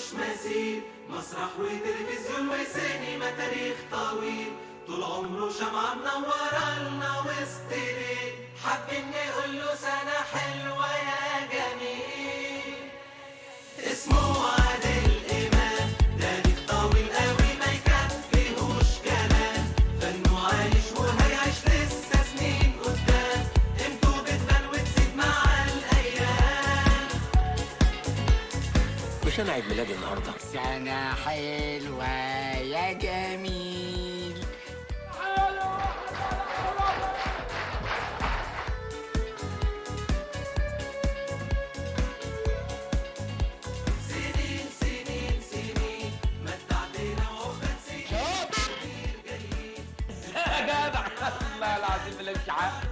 ملوش مثيل مسرح وتلفزيون وسينما تاريخ طويل طول عمره شمعة منورة لنا وسط ليل حابين نقول له سنة حلوة يا جميل اسمه عادل إمام تاريخ طويل قوي ما يكفيهوش كلام فنه عايش وهيعيش لسه سنين قدام قيمته بتبان وتزيد مع الأيام مش انا عيد ميلادي النهارده سنة حلوة يا جميل سنين سنين سنين متعتنا وعقبال سنين كتير جايين يا جدع والله العظيم اللي مش عارف